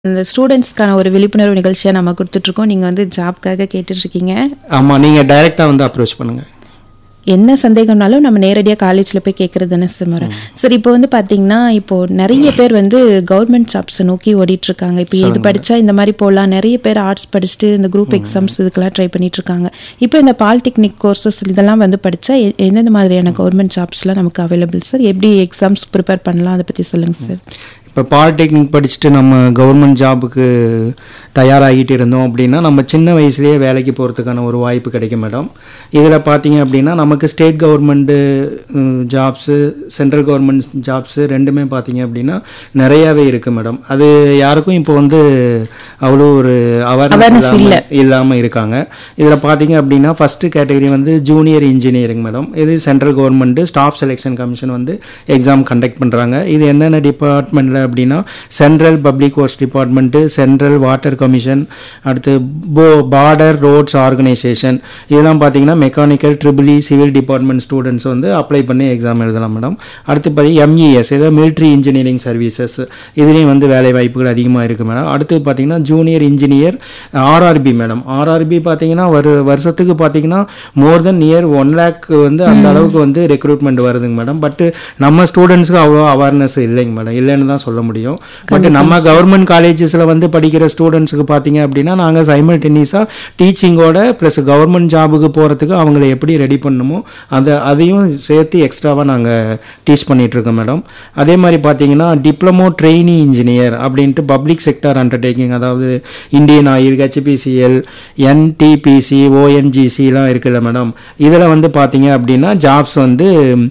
இந்த ஸ்டூடெண்ட்ஸ்க்கான ஒரு விழிப்புணர்வு நிகழ்ச்சியாக நம்ம கொடுத்துட்ருக்கோம் நீங்கள் வந்து ஜாப்க்காக கேட்டுட்ருக்கீங்க ஆமாம் நீங்கள் டைரெக்டாக வந்து அப்ரோச் பண்ணுங்கள் என்ன சந்தேகம்னாலும் நம்ம நேரடியாக காலேஜில் போய் கேட்குறது தானே சார் முறை சரி இப்போ வந்து பார்த்தீங்கன்னா இப்போ நிறைய பேர் வந்து கவர்மெண்ட் ஜாப்ஸை நோக்கி ஓடிட்டு இருக்காங்க இப்போ இது படித்தா இந்த மாதிரி போகலாம் நிறைய பேர் ஆர்ட்ஸ் படிச்சுட்டு இந்த குரூப் எக்ஸாம்ஸ் இதுக்கெல்லாம் ட்ரை பண்ணிட்டு இருக்காங்க இப்போ இந்த பாலிடெக்னிக் கோர்சஸ் இதெல்லாம் வந்து படித்தா எந்தெந்த மாதிரியான கவர்மெண்ட் ஜாப்ஸ்லாம் நமக்கு அவைலபிள் சார் எப்படி எக்ஸாம்ஸ் ப்ரிப்பேர் பண்ணலாம் அதை பற்றி சொல்லுங்கள் சார் இப்போ பாலிடெக்னிக் படிச்சுட்டு நம்ம கவர்மெண்ட் ஜாபுக்கு தயாராகிட்டு இருந்தோம் அப்படின்னா நம்ம சின்ன வயசுலேயே வேலைக்கு போகிறதுக்கான ஒரு வாய்ப்பு கிடைக்கும் மேடம் இதில் பார்த்தீங்க அப்படின்னா நமக்கு state government jobs central government jobs ரெண்டுமே பார்த்தீங்க அப்படின்னா நிறையாவே இருக்குது மேடம் அது யாருக்கும் இப்போ வந்து அவ்வளோ ஒரு அவேர்னஸ் இல்லாமல் இல்லாமல் இருக்காங்க இதில் பார்த்தீங்க அப்படின்னா ஃபஸ்ட்டு கேட்டகரி வந்து ஜூனியர் இன்ஜினியரிங் மேடம் இது central government staff selection commission வந்து எக்ஸாம் கண்டக்ட் பண்ணுறாங்க இது என்னென்ன டிபார்ட்மெண்ட்டில் அப்படின்னா central public works department central water commission அடுத்து போ பார்டர் ரோட்ஸ் ஆர்கனைசேஷன் இதெல்லாம் பார்த்தீங்கன்னா மெக்கானிக்கல் ட்ரிபிளி சிவில் டிபார்ட்மெண்ட் ஸ்டூடெண்ட்ஸ் வந்து அப்ளை பண்ணி எக்ஸாம் எழுதலாம் மேடம் அடுத்து பார்த்தீங்கன்னா எம்இஎஸ் ஏதோ மிலிட்ரி இன்ஜினியரிங் சர்வீசஸ் இதுலேயும் வந்து வேலை வாய்ப்புகள் அதிகமாக இருக்குது மேடம் அடுத்து பார்த்தீங்கன்னா junior engineer RRB madam RRB பார்த்தீங்கன்னா ஒரு வருஷத்துக்கு பார்த்தீங்கன்னா more than near one lakh வந்து அந்த அளவுக்கு வந்து ரெக்ரூட்மெண்ட் வருதுங்க மேடம் பட் நம்ம ஸ்டூடெண்ட்ஸுக்கு அவ்வளோ அவேர்னஸ் இல்லைங்க மேடம் இல்லைன்னு தான் சொல்ல முடியும் பட் நம்ம கவர்மெண்ட் காலேஜஸில் வந்து படிக்கிற ஸ்டூடெண்ட்ஸுக்கு பார்த்தீங்க அப்படின்னா நாங்கள் சைமல்டேனியஸாக டீச்சிங்கோட ப்ளஸ் கவர்மெண்ட் ஜாபுக்கு போகிறதுக்கு அவங்கள எப்படி ரெடி பண்ணணுமோ அதை அதையும் சேர்த்து எக்ஸ்ட்ராவாக நாங்கள் டீச் பண்ணிகிட்ருக்கோம் மேடம் அதே மாதிரி பார்த்தீங்கன்னா டிப்ளமோ ட்ரெயினி இன்ஜினியர் அப்படின்ட்டு பப்ளிக் செக்டர் அண்டர்டேக்கிங் அதாவது இந்தியன் ஆயில் ஹெச்பிசிஎல் என்டிபிசி ஓஎன்ஜிசிலாம் இருக்குல்ல மேடம் இதில் வந்து பார்த்தீங்க அப்படின்னா ஜாப்ஸ் வந்து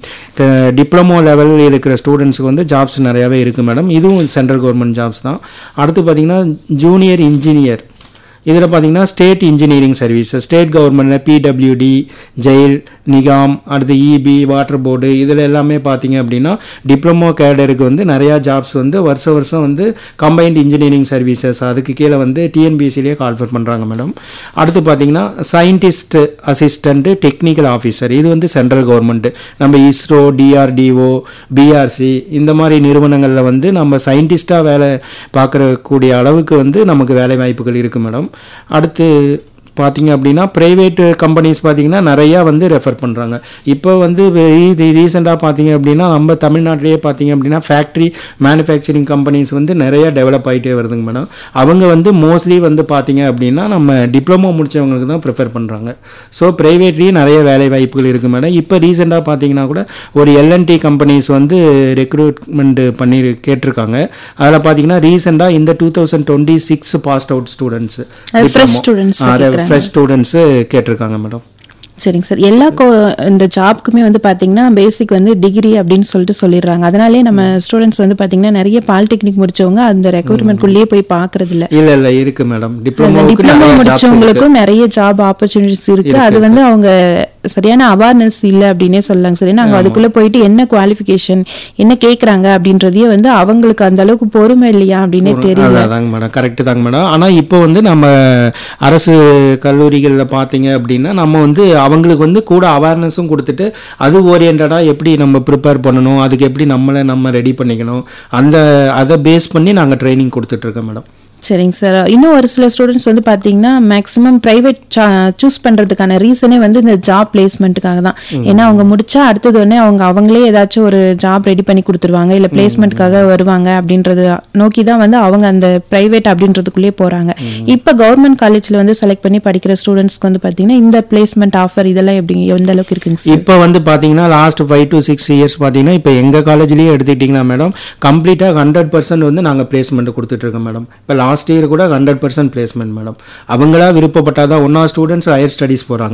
டிப்ளமோ லெவல் இருக்கிற ஸ்டூடெண்ட்ஸுக்கு வந்து ஜாப்ஸ் நிறையாவே இருக்குது மேடம் இதுவும் சென்ட்ரல் கவர்மெண்ட் ஜாப்ஸ் தான் அடுத்து பார்த்தீங்கன்னா ஜூனியர் இன்ஜினியர் இதில் பார்த்தீங்கன்னா ஸ்டேட் இன்ஜினியரிங் சர்வீசஸ் ஸ்டேட் கவர்மெண்ட்டில் பிடபிள்யூடி ஜெயில் நிகாம் அடுத்து இபி வாட்டர் போர்டு இதில் எல்லாமே பார்த்தீங்க அப்படின்னா டிப்ளமோ கேடருக்கு வந்து நிறையா ஜாப்ஸ் வந்து வருஷ வருஷம் வந்து கம்பைன்ட் இன்ஜினியரிங் சர்வீசஸ் அதுக்கு கீழே வந்து டிஎன்பிசிலேயே கால்ஃபர் பண்ணுறாங்க மேடம் அடுத்து பார்த்தீங்கன்னா சயின்டிஸ்ட் அசிஸ்டண்ட்டு டெக்னிக்கல் ஆஃபீஸர் இது வந்து சென்ட்ரல் கவர்மெண்ட்டு நம்ம இஸ்ரோ டிஆர்டிஓ பிஆர்சி இந்த மாதிரி நிறுவனங்களில் வந்து நம்ம சயின்டிஸ்டாக வேலை பார்க்குற கூடிய அளவுக்கு வந்து நமக்கு வேலை வாய்ப்புகள் இருக்குது மேடம் அடுத்து பார்த்தீங்க அப்படின்னா ப்ரைவேட் கம்பெனிஸ் பார்த்தீங்கன்னா நிறையா வந்து ரெஃபர் பண்ணுறாங்க இப்போ வந்து ரீசெண்டாக பார்த்தீங்க அப்படின்னா நம்ம தமிழ்நாட்டிலேயே பார்த்தீங்க அப்படின்னா ஃபேக்ட்ரி மேனுஃபேக்சரிங் கம்பெனிஸ் வந்து நிறையா டெவலப் ஆகிட்டே வருதுங்க மேடம் அவங்க வந்து மோஸ்ட்லி வந்து பார்த்தீங்க அப்படின்னா நம்ம டிப்ளமோ முடித்தவங்களுக்கு தான் ப்ரிஃபர் பண்ணுறாங்க ஸோ ப்ரைவேட்லேயும் நிறைய வேலை வாய்ப்புகள் இருக்குது மேடம் இப்போ ரீசெண்டாக பார்த்தீங்கன்னா கூட ஒரு எல்என்டி கம்பெனிஸ் வந்து ரெக்ரூட்மெண்ட் பண்ணி கேட்டிருக்காங்க அதில் பார்த்தீங்கன்னா ரீசெண்டாக இந்த two thousand twenty six passed out students fresh students fresh students கேட்டிருக்காங்க மேடம் சரிங்க சார் எல்லா கோ இந்த ஜாப்க்குமே வந்து பார்த்தீங்கன்னா பேசிக் வந்து டிகிரி அப்படின்னு சொல்லிட்டு சொல்லிடுறாங்க அதனாலே நம்ம ஸ்டூடெண்ட்ஸ் வந்து பார்த்தீங்கன்னா நிறைய பாலிடெக்னிக் முடிச்சவங்க அந்த ரெக்ரூட்மெண்ட்குள்ளேயே போய் பார்க்கறது இல்ல இல்ல இல்ல இருக்கு மேடம் டிப்ளமோவுக்கு டிப்ளமோ நிறைய ஜாப்ஸ் முடிச்சவங்களுக்கும் நிறைய ஜாப் ஆப்பர்ச்சுனிட்டிஸ் இருக்கு அது வந்து அவங்க சரியான அவேர்னஸ் இல்லை அப்படின்னே சொல்லலாங்க சரி நாங்க அதுக்குள்ள போயிட்டு என்ன குவாலிஃபிகேஷன் என்ன கேக்குறாங்க அப்படின்றதையே வந்து அவங்களுக்கு அந்த அளவுக்கு பொறுமை இல்லையா அப்படின்னே தெரியல அதாங்க மேடம் கரெக்ட் தாங்க மேடம் ஆனா இப்போ வந்து நம்ம அரசு கல்லூரிகள்ல பாத்தீங்க அப்படின்னா நம்ம வந்து அவங்களுக்கு வந்து கூட அவேர்னஸும் கொடுத்துட்டு அது ஓரியன்டாக எப்படி நம்ம ப்ரிப்பேர் பண்ணணும் அதுக்கு எப்படி நம்மளை நம்ம ரெடி பண்ணிக்கணும் அந்த அதை பேஸ் பண்ணி நாங்கள் ட்ரைனிங் கொடுத்துட்ருக்கோம் மேடம் சரிங்க சார் இன்னும் ஒரு சில ஸ்டூடெண்ட்ஸ் வந்து பார்த்தீங்கன்னா மேக்ஸிமம் ப்ரைவேட் சூஸ் பண்ணுறதுக்கான ரீசனே வந்து இந்த ஜாப் பிளேஸ்மெண்ட்டுக்காக தான் ஏன்னா அவங்க முடிச்சா அடுத்தது உடனே அவங்க அவங்களே ஏதாச்சும் ஒரு ஜாப் ரெடி பண்ணி கொடுத்துருவாங்க இல்லை பிளேஸ்மெண்ட்டுக்காக வருவாங்க அப்படின்றது நோக்கி தான் வந்து அவங்க அந்த ப்ரைவேட் அப்படின்றதுக்குள்ளேயே போகிறாங்க இப்போ கவர்மெண்ட் காலேஜில் வந்து செலக்ட் பண்ணி படிக்கிற ஸ்டூடெண்ட்ஸ்க்கு வந்து பார்த்தீங்கன்னா இந்த பிளேஸ்மெண்ட் ஆஃபர் இதெல்லாம் எப்படி எந்த அளவுக்கு இருக்குங்க சார் இப்போ வந்து பார்த்தீங்கன்னா last five to six years பார்த்தீங்கன்னா இப்போ எங்கள் காலேஜ்லேயே எடுத்துக்கிட்டிங்கன்னா மேடம் கம்ப்ளீட்டாக ஹண்ட்ரட் பர்சன்ட் வந்து நாங்கள் பிளேஸ்மெண்ட் கொடுத்துட்ருக்கோம் மேடம் இப்போ லாஸ்ட் இயர் கூட ஹண்ட்ரட் பர்சன்ட் பிளேஸ்மெண்ட் மேடம் அவங்களா விருப்பப்பட்டால் தான் ஒன்றா ஸ்டூடெண்ட்ஸ் ஹையர் ஸ்டடீஸ் போகிறாங்க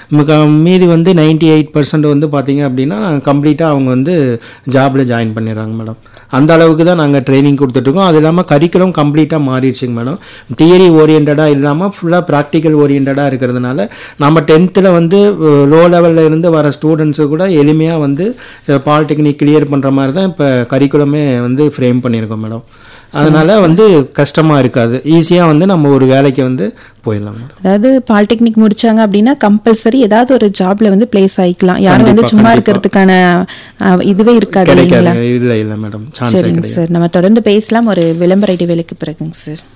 மீதி வந்து நைன்டி எயிட் பர்சன்ட் வந்து பார்த்தீங்க அப்படின்னா கம்ப்ளீட்டாக அவங்க வந்து ஜாபில் ஜாயின் பண்ணிடுறாங்க மேடம் அந்த அளவுக்கு தான் நாங்கள் ட்ரைனிங் கொடுத்துட்ருக்கோம் அது இல்லாமல் கரிக்குலம் கம்ப்ளீட்டாக மாறிடுச்சுங்க மேடம் தியரி ஓரியன்டாக இல்லாமல் ஃபுல்லாக ப்ராக்டிக்கல் ஓரியன்டாக இருக்கிறதுனால நம்ம டென்த்தில் வந்து லோ லெவலில் இருந்து வர ஸ்டூடெண்ட்ஸு கூட எளிமையாக வந்து பாலிடெக்னிக் கிளியர் பண்ணுற மாதிரி தான் இப்போ கரிக்குலமே வந்து ஃப்ரேம் பண்ணியிருக்கோம் மேடம் அதனால வந்து கஷ்டமா இருக்காது ஈஸியா வந்து நம்ம ஒரு வேலைக்கு வந்து போயிடலாம் மேடம் அதாவது பாலிடெக்னிக் முடிச்சாங்க அப்படின்னா கம்பல்சரி ஏதாவது ஒரு ஜாப்ல வந்து பிளேஸ் ஆயிக்கலாம் யாரும் வந்து சும்மா இருக்கிறதுக்கான அஹ், இதுவே இருக்காது இல்லைங்களா கிடைக்காது இல்ல இல்ல மேடம் சான்ஸே சரிங்க சார் நம்ம தொடர்ந்து பேசலாம் ஒரு விளம்பர இடைவேளைக்கு பிறகுங்க சார்